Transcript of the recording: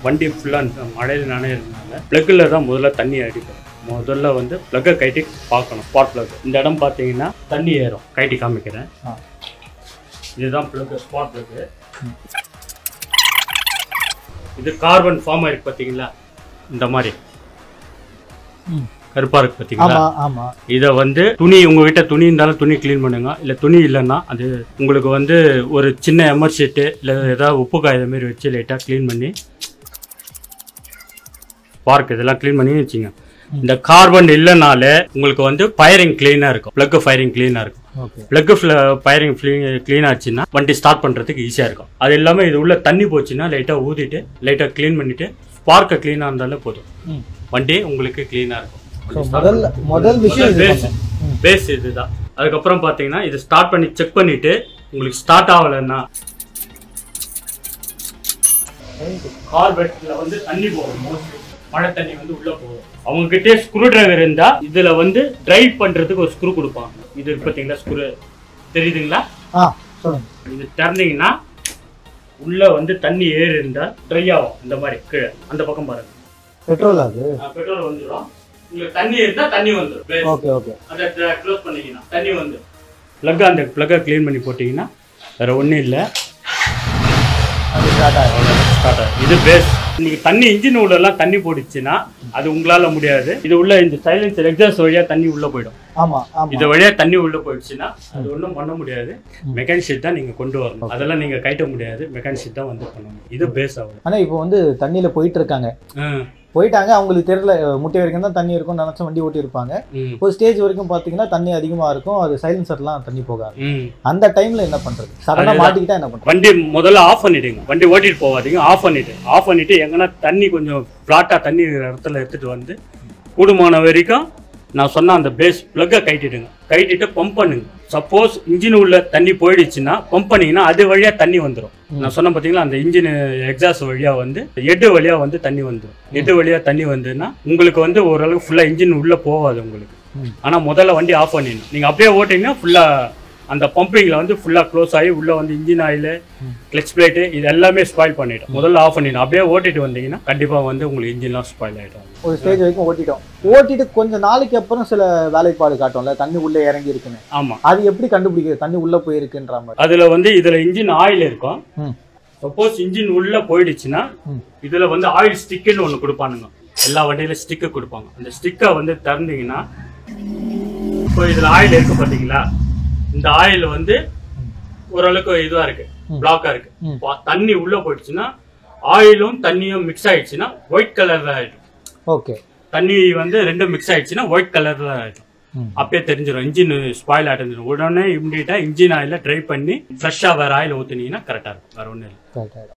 வண்டி ஃபுல்லாக மழையில் நனையிறதுனால ப்ளக்கில் தான் முதல்ல தண்ணி அடிக்கும் முதல்ல வந்து ப்ளக்கை கைட்டி பார்க்கணும் ஸ்பாட் ப்ளக் இந்த இடம் பார்த்தீங்கன்னா தண்ணி ஏறும் கைட்டி காமிக்கிறேன் ஆ. இதுதான் ப்ளக் ஸ்பாட் ப்ளக்கு இது கார்பன் ஃபார்ம் ஆயிருக்கு பார்த்தீங்களா இந்த மாதிரி ம். கருப்பா இருக்கு பார்த்தீங்களா ஆமா ஆமா இதை வந்து துணி உங்ககிட்ட துணி இருந்தாலும் துணி க்ளீன் பண்ணுங்க இல்லை துணி இல்லைன்னா அது உங்களுக்கு வந்து ஒரு சின்ன எமர் ஷீட்டு இல்லை ஏதாவது உப்பு காகிதம் மாரி வச்சு லைட்டாக க்ளீன் பண்ணி பார்க் இதெல்லாம் க்ளீன் பண்ணி வச்சுங்க இந்த கார்பன் இல்லைனாலே உங்களுக்கு வந்து ஃபயரிங் க்ளீனாக இருக்கும் ப்ளக் ஃபயரிங் க்ளீனாக இருக்கும் ஓகே ப்ளக் ஃபயரிங் க்ளீன் ஆச்சுன்னா வண்டி ஸ்டார்ட் பண்ணுறதுக்கு ஈஸியாக இருக்கும் அது இல்லாமல் இது உள்ள தண்ணி போச்சுன்னா லைட்டாக ஊதிட்டு லைட்டாக க்ளீன் பண்ணிவிட்டு ஸ்பார்க்கை க்ளீனாக இருந்தாலே போதும் ம் வண்டி உங்களுக்கு க்ளீனாக இருக்கும் ஸோ முதல்ல முதல் விஷயம் இது பேஸ் பண்ணணும். ம். பேஸ் இதுதான் அதுக்கப்புறம் பார்த்தீங்கன்னா இது ஸ்டார்ட் பண்ணி செக் பண்ணிட்டு உங்களுக்கு ஸ்டார்ட் ஆகலைன்னா கார்பெட்ல வந்து தண்ணி போகும் mostly. மழை தண்ணி வந்து உள்ள போகும் அவங்க கிட்டே ஸ்க்ரூ டிரைவர் இருந்தா இதுல வந்து டிரைவ் பண்றதுக்கு ஒரு ஸ்க்ரூ கொடுப்பாங்க இது இருக்கு பாத்தீங்களா ஸ்க்ரூ தெரியுதுங்களா ஆ சொல்லுங்க இது திறந்தீங்கன்னா உள்ள வந்து தண்ணி ஏறி இருந்தா ட்ரை ஆகும் இந்த மாதிரி கீழே அந்த பக்கம் பாருங்க பெட்ரோல் அது பெட்ரோல் வந்துடும் உங்களுக்கு தண்ணி இருந்தா தண்ணி வந்துடும் ஓகே ஓகே அதை க்ளோஸ் பண்ணீங்கன்னா தண்ணி வந்து ப்ளக் அந்த ப்ளக்கை க்ளீன் பண்ணி போட்டிங்கன்னா வேறு ஒன்றும் இல்லை அது ஸ்டார்ட் ஆகும் ஸ்டார்ட் ஆகும் இது பேஸ் இன்னைக்கு தண்ணி இன்ஜின் உள்ளெல்லாம் தண்ணி போட்டுச்சுன்னா அது உங்களால முடியாது இது உள்ள இந்த சைலன்சர் எக்ஸாஸ்ட் வழியா தண்ணி உள்ள போயிடும் ஆமா ஆமா இது வழியா தண்ணி உள்ள போயிடுச்சுன்னா அது ஒன்றும் பண்ண முடியாது மெக்கானிக் ஷீட் தான் நீங்க கொண்டு வரணும் அதெல்லாம் நீங்க கைட்ட முடியாது மெக்கானிக் ஷீட் தான் வந்து பண்ணணும் இது பேஸ் ஆகும் ஆனா இப்போ வந்து தண்ணியில போயிட்டு இருக்காங்க ஆ, போயிட்டாங்க அவங்களுக்கு தெரியல முட்டை வரைக்கும் தான் தண்ணி இருக்கும் நினைச்ச வண்டி ஓட்டி இருப்பாங்க ம், ஒரு ஸ்டேஜ் வரைக்கும் பாத்தீங்கன்னா தண்ணி அதிகமா இருக்கும் அது சைலன்சர்லாம் தண்ணி போகாது ம். அந்த டைம்ல என்ன பண்றது சடனா அதுதான். மாட்டிக்கிட்டா என்ன பண்றது வண்டி முதல்ல ஆஃப் பண்ணிடுங்க வண்டி ஓட்டிட்டு போகாதீங்க ஆஃப் பண்ணிட்டு ஆஃப் பண்ணிட்டு எங்கன்னா தண்ணி கொஞ்சம் ஃப்ளாட்டாக தண்ணி இருக்கிற இடத்துல எடுத்துட்டு வந்து கூடுமான வரைக்கும் நான் சொன்ன அந்த பேஸ் ப்ளக்கை கைட்டிடுங்க கைட்டிட்டு பம்ப் பண்ணுங்க சப்போஸ் இன்ஜின் உள்ள தண்ணி போயிடுச்சுன்னா பம்ப் பண்ணீங்கன்னா அது வழியா தண்ணி வந்துடும் நான் சொன்ன பார்த்தீங்களா அந்த இன்ஜின் எக்ஸாஸ்ட் வழியா வந்து எட்டு வழியா வந்து தண்ணி வந்துடும் எட்டு வழியா தண்ணி வந்துன்னா உங்களுக்கு வந்து ஓரளவுக்கு ஃபுல்லா இன்ஜின் உள்ள போகாது உங்களுக்கு ம். ஆனா முதல்ல வண்டி ஆஃப் பண்ணிடணும் நீங்க அப்படியே ஓட்டிங்கன்னா ஃபுல்லா அந்த பம்பிங்ல வந்து ஃபுல்லா க்ளோஸ் ஆகி உள்ள வந்து இன்ஜின் ஆயில் கிளச் பிளேட்டு இது எல்லாமே ஸ்பாயில் பண்ணிடும் முதல்ல ஆஃப் பண்ணிடணும் அப்படியே ஓட்டிட்டு வந்தீங்கன்னா கண்டிப்பா வந்து உங்களுக்கு இன்ஜின்லாம் ஸ்பாயில் ஆயிடும் ஒரு ஸ்டேஜ் வரைக்கும் ஓட்டிட்டோம் ஓட்டிட்டு கொஞ்ச நாளைக்கு அப்புறம் சில வேலைப்பாடு காட்டும்ல தண்ணி உள்ள இறங்கி இருக்குன்னு ஆமா அது எப்படி கண்டுபிடிக்கிறது தண்ணி உள்ள போயிருக்குன்ற மாதிரி அதுல வந்து இதுல இன்ஜின் ஆயில் இருக்கும் ம். சப்போஸ் இன்ஜின் உள்ள போயிடுச்சுன்னா ம். இதுல வந்து ஆயில் ஸ்டிக்குன்னு ஒண்ணு கொடுப்பானுங்க எல்லா வண்டியில ஸ்டிக்கு கொடுப்பாங்க அந்த ஸ்டிக்கை வந்து திறந்தீங்கன்னா இப்போ இதுல ஆயில் இருக்கு பாத்தீங்களா இந்த ஆயில் வந்து ஓரளவுக்கு இதுவா இருக்கு ம். பிளாக்கா இருக்கு ம். பா- தண்ணி உள்ள போயிடுச்சுன்னா ஆயிலும் தண்ணியும் மிக்ஸ் ஆயிடுச்சுன்னா ஒயிட் கலர்ல ஆயிடும் ஓகே தண்ணி வந்து ரெண்டும் மிக்ஸ் ஆயிடுச்சுன்னா ஒயிட் கலர்ல ஆயிடும் ம். அப்பயே தெரிஞ்சிடும் இன்ஜின் ஸ்பாயில் ஆகிட்டு உடனே இம்மிடியா இன்ஜின் ஆயில ட்ரை பண்ணி ஃப்ரெஷ்ஷாக வேற ஆயில் ஊத்துனீங்கன்னா கரெக்டாக இருக்கும் வேற ஒன்றும் இல்லை Correct ஆயிடும்.